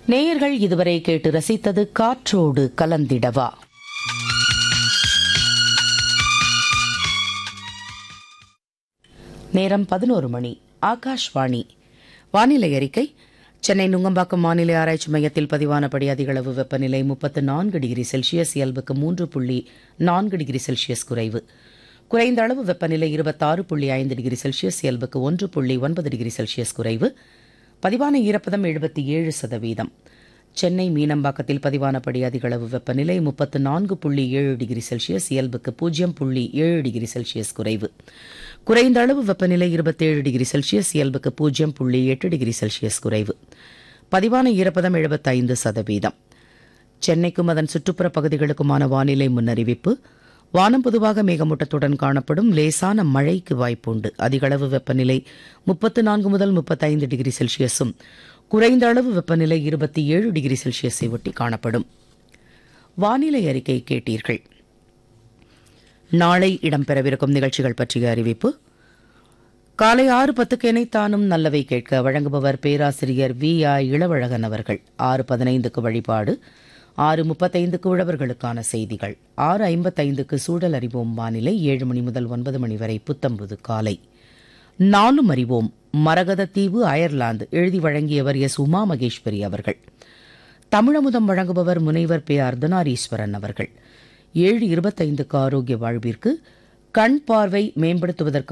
நேயர்கள் இதுவரை கேட்டு ரசித்தது காற்றோடு கலந்திடவா நேரம் பதினோரு மணி ஆகாஷ்வாணி வானிலை அறிக்கை சென்னை நுங்கம்பாக்கம் வானிலை ஆராய்ச்சி மையத்தில் பதிவானபடி அதிகளவு வெப்பநிலை முப்பத்து நான்கு டிகிரி செல்சியஸ் இயல்புக்கு மூன்று புள்ளி நான்கு டிகிரி செல்சியஸ் குறைவு குறைந்த அளவு வெப்பநிலை இருபத்தாறு புள்ளி ஐந்து டிகிரி செல்சியஸ் இயல்புக்கு ஒன்று புள்ளி ஒன்பது டிகிரி செல்சியஸ் குறைவு பதிவான ஈரப்பதம் எழுபத்தி ஏழு சதவீதம் சென்னை மீனம்பாக்கத்தில் பதிவானபடி அதிகளவு வெப்பநிலை முப்பத்து நான்கு புள்ளி ஏழு டிகிரி செல்சியஸ் இயல்புக்கு பூஜ்ஜியம் புள்ளி ஏழு டிகிரி செல்சியஸ் குறைவு குறைந்த அளவு வெப்பநிலை இருபத்தேழு டிகிரி செல்சியஸ் இயல்புக்கு பூஜ்ஜியம் புள்ளி எட்டு டிகிரி செல்சியஸ் குறைவு பதிவான ஈரப்பதம் எழுபத்தைந்து சதவீதம் சென்னைக்கும் அதன் சுற்றுப்புற பகுதிகளுக்குமான வானிலை முன்னறிவிப்பு வானம் பொதுவாக மேகமூட்டத்துடன் காணப்படும் லேசான மழைக்கு வாய்ப்புண்டு அதிகளவு வெப்பநிலை முப்பத்து நான்கு முதல் முப்பத்தைந்து டிகிரி செல்சியஸும் குறைந்த அளவு வெப்பநிலை இருபத்தி ஏழு டிகிரி செல்சியஸை ஒட்டி காணப்படும் வானிலை அறிக்கை கேட்டீர்கள் நாளை இடம்பெறவிருக்கும் நிகழ்ச்சிகள் பற்றிய அறிவிப்பு காலை ஆறு பத்துக்கு இணைத்தானும் நல்லவை கேட்க வழங்குபவர் பேராசிரியர் வி ஆ இளவழகன் அவர்கள் ஆறு பதினைந்துக்கு வழிபாடு ஆறு முப்பத்தைந்துக்கு உழவர்களுக்கான செய்திகள் ஆறு ஐம்பத்தைந்துக்கு சூழல் அறிவோம் வானிலை ஏழு மணி முதல் ஒன்பது மணி வரை புத்தம்புது காலை நாலும் அறிவோம் மரகத தீவு அயர்லாந்து எழுதி வழங்கியவர் எஸ் உமா மகேஸ்வரி அவர்கள் தமிழமுதம் வழங்குபவர் முனைவர் பே அர்த்தநாரீஸ்வரன் அவர்கள் ஏழு இருபத்தைந்துக்கு ஆரோக்கிய வாழ்விற்கு கண் பார்வை மேம்படுத்துவதற்கு